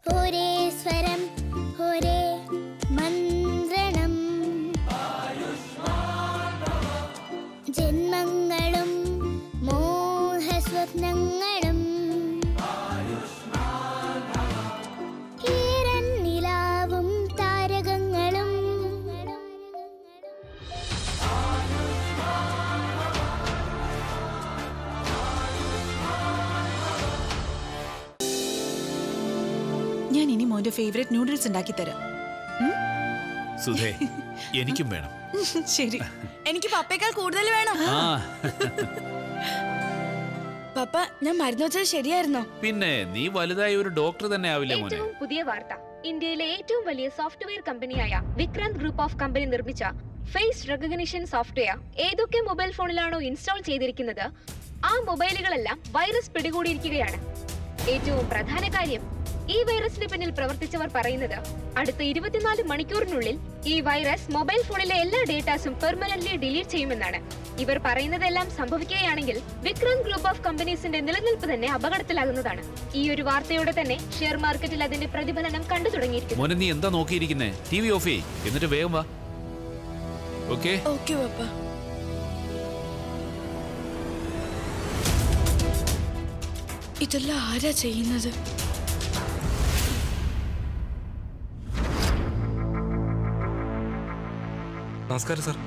ഒരേ സ്വരം ഒരേ മന്ത്രണം ജന്മങ്ങളും മോഹസ്വപ്നങ്ങളും ഈരൻ നിലാവും താരകങ്ങളും ഞാൻ ഇനി മോന്റെ ഫേവറേറ്റ് നൂഡിൽസ് ഉണ്ടാക്കി തരാം സുധേ എനിക്കും വേണം ശരി എനിക്ക് പപ്പയേക്കാൾ കൂടുതൽ വേണം ആ പപ്പ ഞാൻ മരുന്ന് വെച്ചത് ശരിയായിരുന്നോ പിന്നെ നീ വലുതായ ഒരു ഡോക്ടർ തന്നെ ആവില്ലേ മോനെ ഏറ്റവും പുതിയ വാർത്ത ഇന്ത്യയിലെ ഏറ്റവും വലിയ സോഫ്റ്റ്വെയർ കമ്പനിയായ വിക്രാന്ത് ഗ്രൂപ്പ് ഓഫ് കമ്പനി നിർമ്മിച്ച ഫേസ് റെക്കഗ്നിഷൻ സോഫ്റ്റ്വെയർ ഏതൊക്കെ മൊബൈൽ ഫോണിലാണോ ഇൻസ്റ്റാൾ ചെയ്തിരിക്കുന്നത് ആ മൊബൈലുകളെല്ലാം വൈറസ് പിടികൂടിയിരിക്കുകയാണ് ഏറ്റവും പ്രധാന കാര്യം ഈ വൈറസിന് പിന്നിൽ പ്രവർത്തിച്ചവർ പറയുന്നത് അടുത്ത ഇരുപത്തിനാല് മണിക്കൂറിനുള്ളിൽ ഈ വൈറസ് മൊബൈൽ ഫോണിലെ എല്ലാ ഡേറ്റാസും പെർമനന്റ്ലി ഡിലീറ്റ് ചെയ്യുമെന്നാണ് ഇവർ പറയുന്നതെല്ലാം സംഭവിക്കുകയാണെങ്കിൽ വിക്രാന്ത് ഗ്രൂപ്പ് ഓഫ് കമ്പനീസിന്റെ നിലനിൽപ്പ് തന്നെ അപകടത്തിലാകുന്നതാണ് ഈ ഒരു വാർത്തയോടെ തന്നെ ഷെയർ മാർക്കറ്റിൽ അതിന്റെ പ്രതിഫലനം കണ്ടു തുടങ്ങിയിരിക്കുന്നു മോനെ നീ എന്താ നോക്കിയിരിക്കുന്നേ ടി വി ഓഫ് ചെയ്യ് എന്നിട്ട് വേഗം വാ ഓക്കെ ഓക്കെ പപ്പ ഇതെല്ലാം ആരാ ചെയ്യുന്നത് നമസ്കാരം സാർ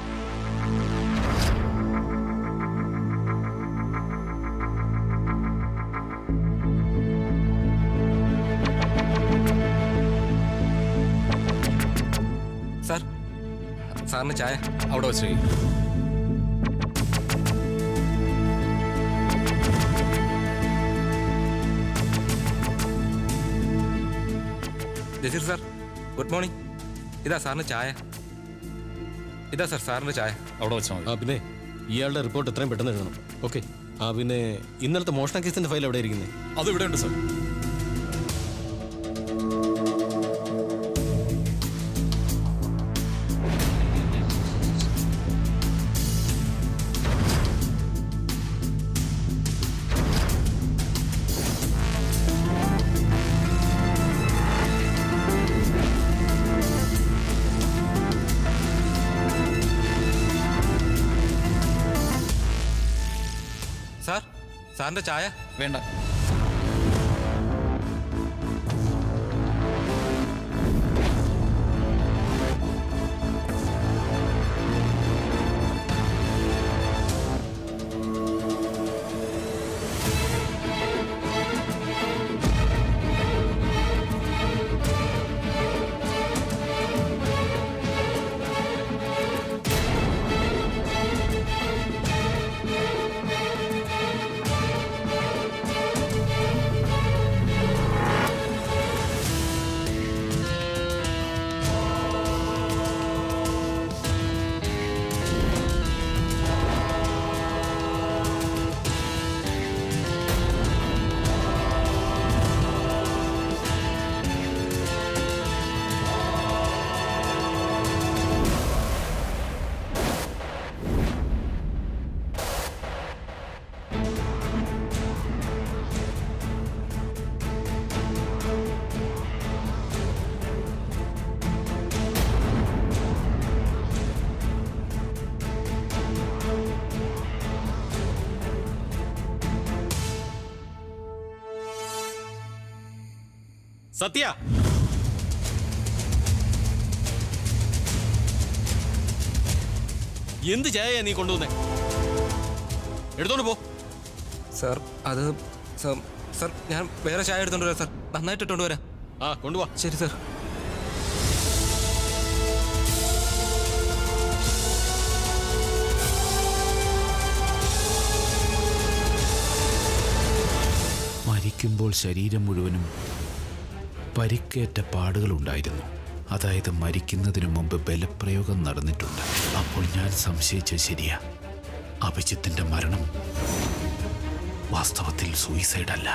സാർ സാറിന് ചായ അവിടെ വെച്ചേ ജസീർ സാർ ഗുഡ് മോർണിംഗ് ഇതാ സാറിന് ചായ ഇതാ സാർ സാറിന് ചായ അവിടെ വെച്ചാൽ മതി ആ പിന്നെ ഇയാളുടെ റിപ്പോർട്ട് എത്രയും പെട്ടെന്ന് എഴുതണം ഓക്കെ ആ പിന്നെ ഇന്നലത്തെ മോഷണ കേസിന്റെ ഫയൽ എവിടെ ഇരിക്കുന്നത് അത് ഇവിടെ ഉണ്ട് സാർ സാർ സാറിന്റെ ചായ വേണ്ട സത്യ എന്ത് ചായ നീ കൊണ്ടുവന്നേ എടുത്തോണ്ട് പോ സാർ അത് സാർ സാർ ഞാൻ വേറെ ചായ എടുത്തോണ്ട് വരാം സാർ നന്നായിട്ട് ഇട്ടുകൊണ്ട് വരാം ആ കൊണ്ടുവാ ശരി സാർ മരിക്കുമ്പോൾ ശരീരം മുഴുവനും പരിക്കേറ്റ പാടുകളുണ്ടായിരുന്നു അതായത് മരിക്കുന്നതിനു മുമ്പ് ബലപ്രയോഗം നടന്നിട്ടുണ്ട് അപ്പോൾ ഞാൻ സംശയിച്ച ശരിയാ അഭിജിത്തിന്റെ മരണം വാസ്തവത്തിൽ സൂയിസൈഡ് അല്ല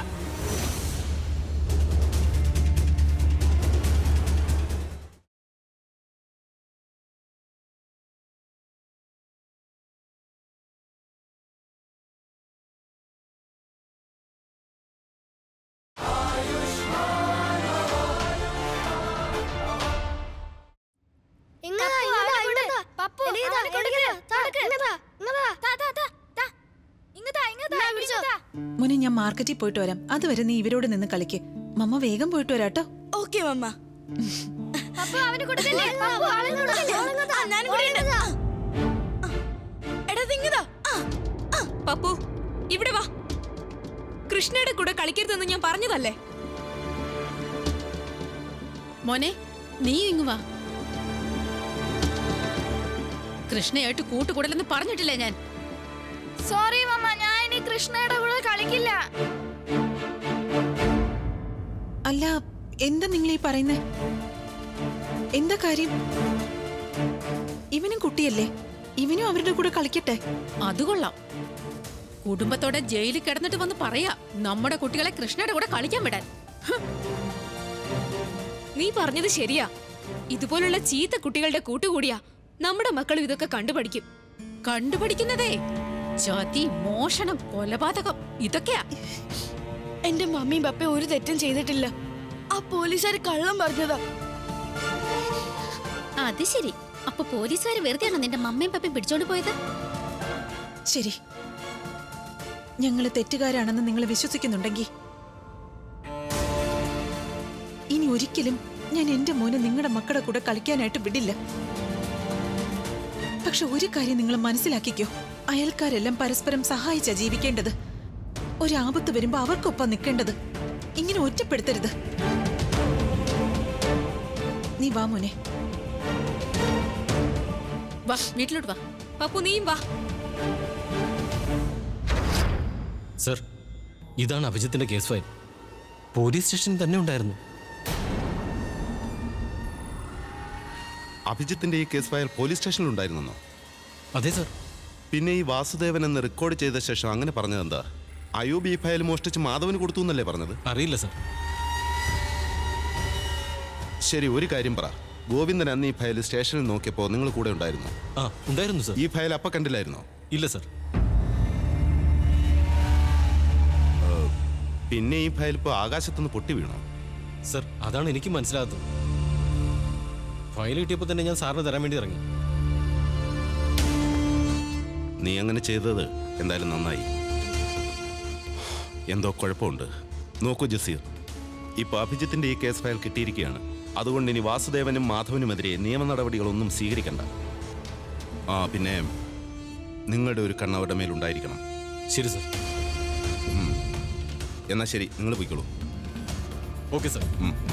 മാർക്കറ്റിൽ പോയിട്ട് വരാം അതുവരെ നീ ഇവരോട് നിന്ന് കളിക്ക് മമ്മ വേഗം പോയിട്ട് വരാട്ടോ ഓക്കെ മമ്മ അപ്പൊ അവന് കൊടുക്കല്ലേ പപ്പു, അവന് കൊടുക്കല്ലേ? ആ, ഞാനും കൂടി ഉണ്ട്. ആ. എടാ തിങ്ങതാ പപ്പു ഇവിടെ വാ കൃഷ്ണയുടെ കൂടെ കളിക്കരുതെന്ന് ഞാൻ പറഞ്ഞതല്ലേ മോനെ നീ ഇങ്ങ് വാ കൃഷ്ണയായിട്ട് കൂട്ടുകൂടലെന്ന് പറഞ്ഞിട്ടില്ലേ ഞാൻ സോറി മമ്മ ഞാൻ ഇനി കൃഷ്ണയുടെ കൂടെ കളിക്കില്ല അല്ല എന്താ നിങ്ങൾ ഈ പറയുന്നേ എന്താ കാര്യം ഇവനും കുട്ടിയല്ലേ ഇവനും അവരുടെ കൂടെ കളിക്കട്ടെ അത് കൊള്ളാം കുടുംബത്തോടെ ജയിലിൽ കിടന്നിട്ട് വന്ന് പറയാ നമ്മുടെ കുട്ടികളെ കൃഷ്ണയുടെ കൂടെ കളിക്കാൻ വിടാൻ നീ പറഞ്ഞത് ശരിയാ ഇതുപോലുള്ള ചീത്ത കുട്ടികളുടെ കൂട്ടുകൂടിയാ നമ്മുടെ മക്കളും ഇതൊക്കെ കണ്ടുപഠിക്കും കണ്ടുപിടിക്കുന്നതേ ചതി മോഷണം കൊലപാതകം ഇതൊക്കെയാ എന്റെ മമ്മിയും പപ്പയും ഒരു തെറ്റും ചെയ്തിട്ടില്ല ആ പോലീസുകാർ കള്ളം പറഞ്ഞതാ അത് ശരി അപ്പൊ പോലീസുകാർ വെറുതെയാണോ നിന്റെ മമ്മയും പപ്പയും പിടിച്ചോണ്ട് പോയത് ശരി ഞങ്ങൾ തെറ്റുകാരാണെന്ന് നിങ്ങൾ വിശ്വസിക്കുന്നുണ്ടെങ്കിൽ ഇനി ഒരിക്കലും ഞാൻ എന്റെ മോനെ നിങ്ങളുടെ മക്കളുടെ കൂടെ കളിക്കാനായിട്ട് വിടില്ല പക്ഷെ ഒരു കാര്യം നിങ്ങൾ മനസ്സിലാക്കിക്കോ അയൽക്കാരെല്ലാം പരസ്പരം സഹായിച്ചാ ജീവിക്കേണ്ടത് ഒരാപത്ത് വരുമ്പോ അവർക്കൊപ്പം നിൽക്കേണ്ടത് ഇങ്ങനെ ഒറ്റപ്പെടുത്തരുത് നീ വാ മോനെ വാ വീട്ടിലോട്ട് വാ പപ്പു നീയും വാ സർ ഇതാണ് അഭിജിത്തിന്റെ കേസ് ഫയൽ പോലീസ് സ്റ്റേഷനിൽ തന്നെ ഉണ്ടായിരുന്നു അഭിജിത്തിന്റെ ഈ കേസ് ഫയൽ പോലീസ് സ്റ്റേഷനിൽ ഉണ്ടായിരുന്നോ അതെ സർ പിന്നെ ഈ വാസുദേവൻ എന്ന് റെക്കോർഡ് ചെയ്ത ശേഷം അങ്ങനെ പറഞ്ഞത് എന്താ അയൂബ് ഈ ഫയൽ മോഷ്ടിച്ച് മാധവന് കൊടുത്തു എന്നല്ലേ പറഞ്ഞത് അറിയില്ല സർ ശരി ഒരു കാര്യം പറ ഗോവിന്ദൻ അന്ന് ഈ ഫയൽ സ്റ്റേഷനിൽ നോക്കിയപ്പോൾ നിങ്ങൾ കൂടെ ഉണ്ടായിരുന്നു ആ ഉണ്ടായിരുന്നു സർ ഈ ഫയൽ അപ്പ കണ്ടില്ലായിരുന്നോ ഇല്ല സർ പിന്നെ ഈ ഫയൽ ഇപ്പോൾ ആകാശത്തുനിന്ന് പൊട്ടി വീണോ സർ അതാണ് എനിക്ക് മനസ്സിലാകാത്തത് ഫയൽ കിട്ടിയപ്പോൾ തന്നെ ഞാൻ സാറിന് തരാൻ വേണ്ടി ഇറങ്ങി നീ അങ്ങനെ ചെയ്തത് എന്തായാലും നന്നായി എന്തോ കുഴപ്പമുണ്ട് നോക്കൂ ജസീർ ഇപ്പോൾ അഭിജിത്തിന്റെ ഈ കേസ് ഫയൽ കിട്ടിയിരിക്കുകയാണ് അതുകൊണ്ട് ഇനി വാസുദേവനും മാധവനുമെതിരെ നിയമ നടപടികളൊന്നും സ്വീകരിക്കണ്ട ആ പിന്നെ നിങ്ങളുടെ ഒരു കണ്ണ് അവരുടെ മേലുണ്ടായിരിക്കണം ശരി സർ എന്നാ ശരി നിങ്ങൾ പോയിക്കോളൂ ഓക്കെ സർ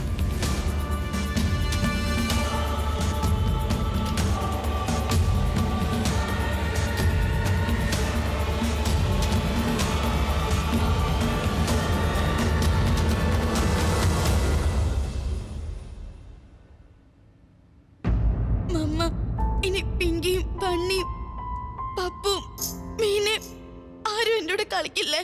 മമ്മ ഇനി പിങ്കിയും പണ്ണിയും പപ്പും മീനയും ആരും എൻ്റെ കൂടെ കളിക്കില്ലേ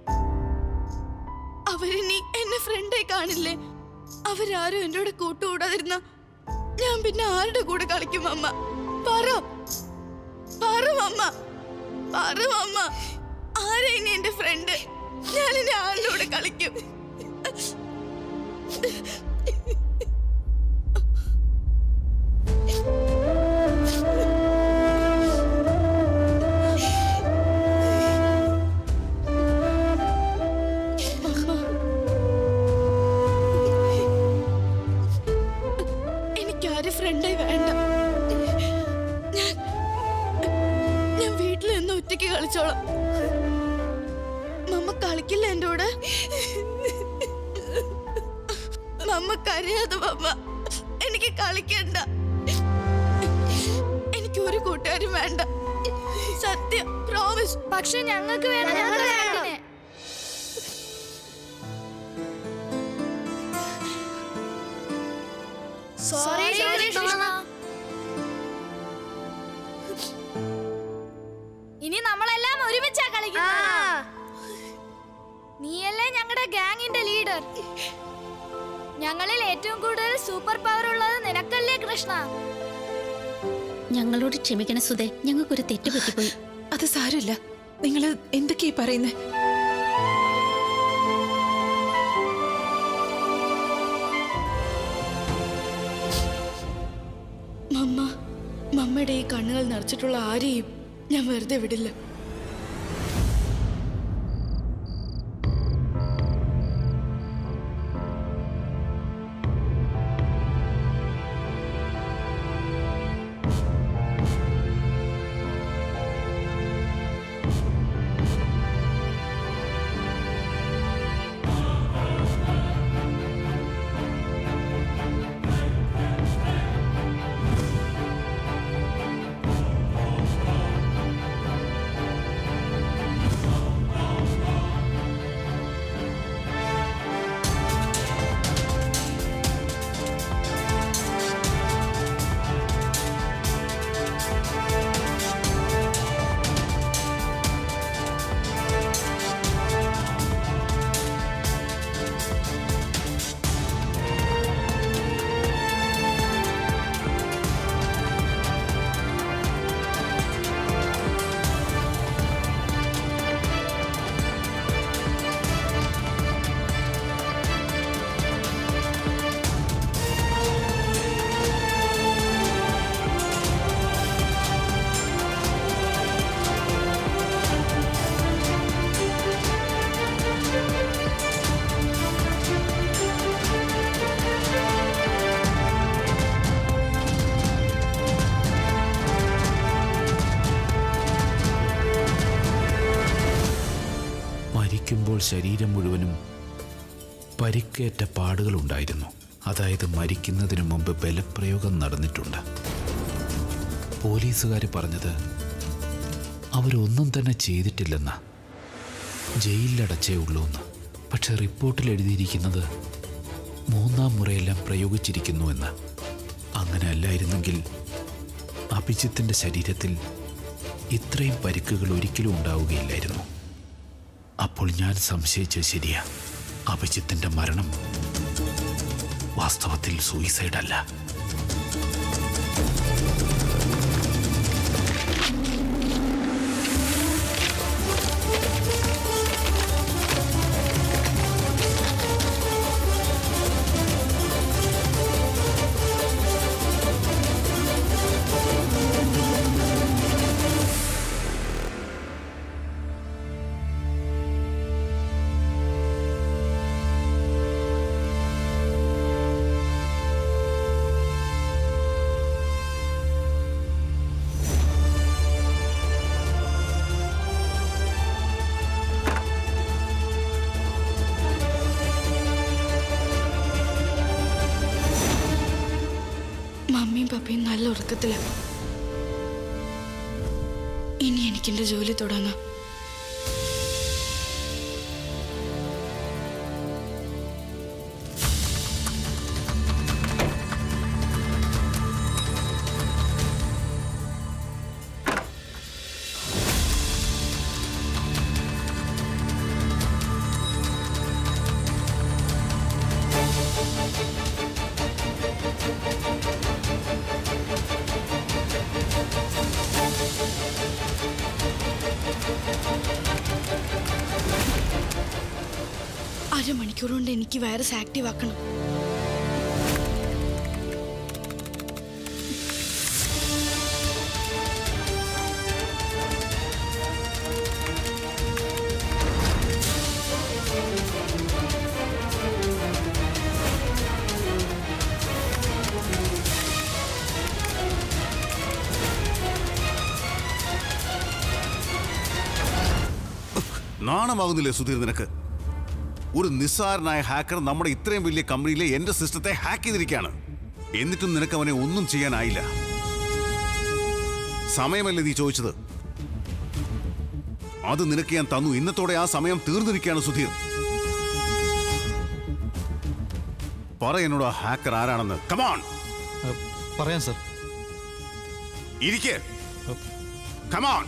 അവരിനി എന്നെ ഫ്രണ്ടേ കാണില്ലേ അവരാരും എൻ്റെ കൂടെ കൂട്ടുകൂടാതിരുന്ന ഞാൻ പിന്നെ ആരുടെ കൂടെ കളിക്കും അമ്മ പറ പറ മമ്മ പറ മമ്മ ആരാ ഇനി എന്റെ ഫ്രണ്ട് ഞാൻ ഇനി ആരുടെ കൂടെ കളിക്കും എനിക്കാരും ഫ്രണ്ടായി വേണ്ട ഞാൻ ഞാൻ വീട്ടിൽ നിന്ന് ഒറ്റയ്ക്ക് കളിച്ചോളാം മമ്മ കളിക്കില്ല എൻ്റെ കൂടെ മമ്മ കരയാതെ മമ്മ എനിക്ക് കളിക്കണ്ട എനിക്ക് ഒരു കൂട്ടുകാരും വേണ്ട സത്യം പ്രോമിസ് പക്ഷെ ഞങ്ങൾക്ക് വേണം ഞങ്ങളുടെ ഫ്രണ്ടിനെ. Sorry, sorry, Krishna. ഇനി നമ്മളെല്ലാം ഒരുമിച്ചാ കളിക്കുന്നത് നീയല്ലേ ഞങ്ങളുടെ ഗാങ്ങിന്റെ ലീഡർ ഞങ്ങളിൽ ഏറ്റവും കൂടുതൽ സൂപ്പർ പവർ ഉള്ളത് നിനക്കല്ലേ കൃഷ്ണ ഞങ്ങളോട് ക്ഷമിക്കണം സുധേ ഞങ്ങൾക്കൊരു തെറ്റ് പറ്റിപ്പോയി അത് സാരമില്ല നിങ്ങൾ എന്തൊക്കെയാ പറയുന്നേ മമ്മ മമ്മയുടെ ഈ കണ്ണുകൾ നിറച്ചിട്ടുള്ള ആരെയും ഞാൻ വെറുതെ വിടില്ല ശരീരം മുഴുവനും പരിക്കേറ്റ പാടുകളുണ്ടായിരുന്നു അതായത് മരിക്കുന്നതിനു മുമ്പ് ബലപ്രയോഗം നടന്നിട്ടുണ്ട് പോലീസുകാർ പറഞ്ഞത് അവരൊന്നും തന്നെ ചെയ്തിട്ടില്ലെന്ന ജയിലിലടച്ചേ ഉള്ളൂ എന്ന് പക്ഷെ റിപ്പോർട്ടിൽ എഴുതിയിരിക്കുന്നത് മൂന്നാം മുറയെല്ലാം പ്രയോഗിച്ചിരിക്കുന്നുവെന്ന് അങ്ങനെ അല്ലായിരുന്നെങ്കിൽ അഭിജിത്തിന്റെ ശരീരത്തിൽ ഇത്രയും പരിക്കുകൾ ഒരിക്കലും ഉണ്ടാവുകയില്ലായിരുന്നു അപ്പോൾ ഞാൻ സംശയിച്ചത് ശരിയാ അഭിജിത്തിന്റെ മരണം വാസ്തവത്തിൽ സൂയിസൈഡ് അല്ല മമ്മിയും പപ്പയും നല്ല ഉറക്കത്തിലാണ് ഇനി എനിക്കെന്റെ ജോലി തുടങ്ങാം അരമണിക്കൂർ കൊണ്ട് എനിക്ക് വൈറസ് ആക്റ്റീവ് ആക്കണം നാണമാകുന്നില്ലേ സുധീർ നിനക്ക് ഒരു നിസ്സാരനായ ഹാക്കർ നമ്മുടെ ഇത്രയും വലിയ കമ്പനിയിലെ എന്റെ സിസ്റ്റത്തെ ഹാക്ക് ചെയ്തിരിക്കുകയാണ് എന്നിട്ടും നിനക്ക് അവനെ ഒന്നും ചെയ്യാനായില്ല സമയമല്ലേ നീ ചോദിച്ചത് അത് നിനക്ക് ഞാൻ തന്നു ഇന്നത്തോടെ ആ സമയം തീർന്നിരിക്കുകയാണ് സുധീർ പറ എന്നോട് ആ ഹാക്കർ ആരാണെന്ന് കമാൺ പറയാം സർ ഇരിക്കെ കമാൺ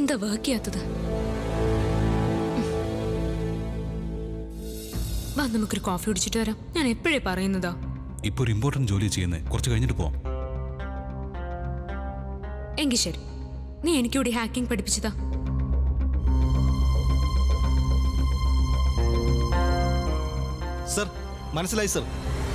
എന്താ വർക്ക് ചെയ്യാത്തത് വാ നമുക്കൊരു കോഫി കുടിച്ചിട്ട് വരാം ഞാൻ എപ്പോഴേ പറയുന്നതാ ഇപ്പോൾ ഒരു ഇമ്പോർട്ടൻറ്റ് ജോലി ചെയ്യുന്നത് കുറച്ച് കഴിഞ്ഞിട്ട് പോവാം എങ്കിൽ ശരി നീ എനിക്കൂടി ഹാക്കിംഗ് പഠിപ്പിച്ചതാ സർ മനസ്സിലായി സർ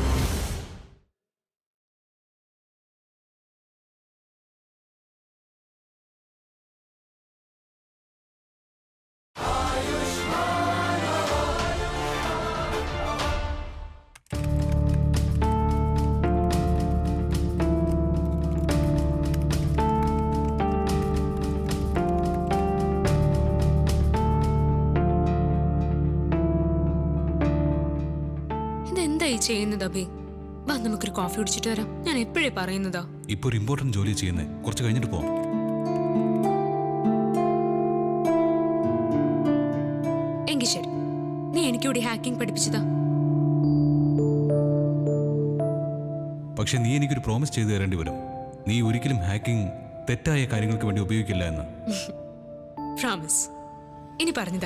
ഇതെന്തായി ചെയ്യുന്നത് അഭി വാ നമുക്കൊരു കോഫി കുടിച്ചിട്ട് വരാം ഞാൻ എപ്പോഴേ പറയുന്നതാ ഇപ്പോൾ ഒരു ഇമ്പോർട്ടൻറ്റ് ജോലി ചെയ്യുന്നത് കുറച്ച് കഴിഞ്ഞിട്ട് പോവാം എങ്കിൽ ശരി നീ എനിക്കൂടി ഹാക്കിംഗ് പഠിപ്പിച്ചതാ പക്ഷെ നീ എനിക്കൊരു പ്രോമിസ് ചെയ്തു തരേണ്ടി വരും നീ ഒരിക്കലും ഹാക്കിംഗ് തെറ്റായ കാര്യങ്ങൾക്ക് വേണ്ടി ഉപയോഗിക്കില്ല എന്ന് പ്രോമിസ് ഇനി പറഞ്ഞതാ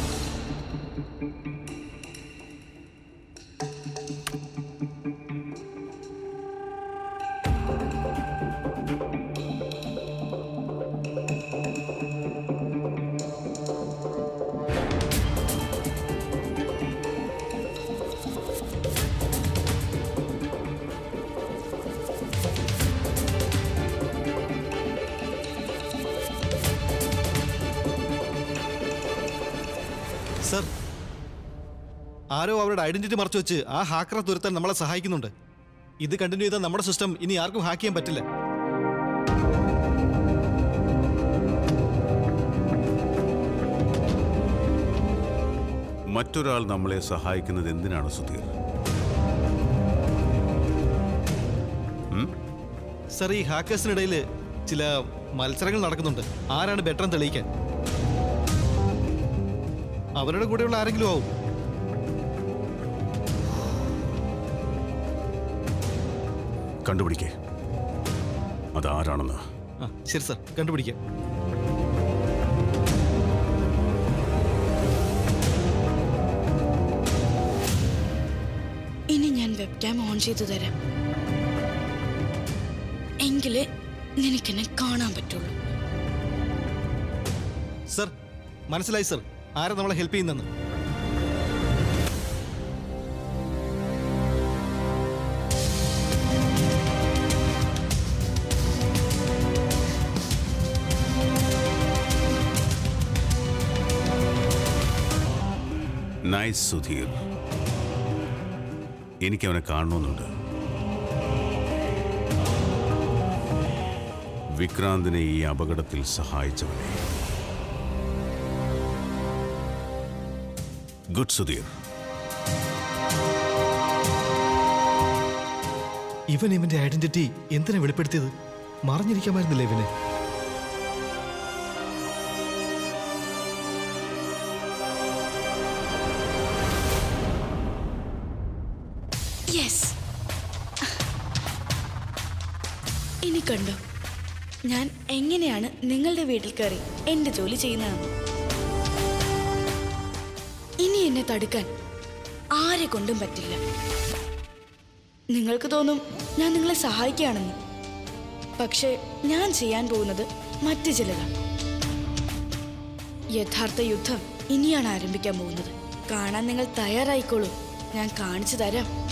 സർ ആരോ അവരുടെ ഐഡന്റിറ്റി മറച്ചു വെച്ച് ആ ഹാക്കറെ തുരത്താൻ നമ്മളെ സഹായിക്കുന്നുണ്ട് ഇത് കണ്ടിന്യൂ ചെയ്താൽ നമ്മുടെ സിസ്റ്റം ഇനി ആർക്കും ഹാക്ക് ചെയ്യാൻ പറ്റില്ല മറ്റൊരാൾ നമ്മളെ സഹായിക്കുന്നത് എന്തിനാണ് സുധീർ സർ ഈ ഹാക്കേഴ്സിനിടയിൽ ചില മത്സരങ്ങൾ നടക്കുന്നുണ്ട് ആരാണ് ബെറ്റർ എന്ന് തെളിയിക്കാൻ അവരുടെ കൂടെയുള്ള ആരെങ്കിലും ആവും കണ്ടുപിടിക്കേ അതാരാണെന്ന് ആ ശരി സർ കണ്ടുപിടിക്കാം ഇനി ഞാൻ വെബ് ക്യാം ഓൺ ചെയ്തു തരാം എങ്കിലേ നിനക്കെന്നെ കാണാൻ പറ്റുള്ളൂ സർ മനസ്സിലായി സർ ആരാ നമ്മളെ ഹെൽപ്പ് ചെയ്യുന്നെന്ന് നൈസ് സുധീർ എനിക്ക് അവനെ കാണണമെന്നുണ്ട് വിക്രാന്തിനെ ഈ അപകടത്തിൽ സഹായിച്ചവനെ ഗുഡ് സുധീർ ഇവൻ ഇവന്റെ ഐഡന്റിറ്റി എന്തിനാ വെളിപ്പെടുത്തിയത് മറിഞ്ഞിരിക്കാമായിരുന്നില്ല ഇവന് യെസ് ഇനി കണ്ടോ ഞാൻ എങ്ങനെയാണ് നിങ്ങളുടെ വീട്ടിൽ കയറി എന്റെ ജോലി ചെയ്യുന്നതെന്ന് ഇനി എന്നെ തടുക്കാൻ ആരെ കൊണ്ടും പറ്റില്ല നിങ്ങൾക്ക് തോന്നും ഞാൻ നിങ്ങളെ സഹായിക്കുകയാണെന്ന് പക്ഷേ ഞാൻ ചെയ്യാൻ പോകുന്നത് മറ്റു ചിലതാണ് യഥാർത്ഥ യുദ്ധം ഇനിയാണ് ആരംഭിക്കാൻ പോകുന്നത് കാണാൻ നിങ്ങൾ തയ്യാറായിക്കോളൂ ഞാൻ കാണിച്ചു തരാം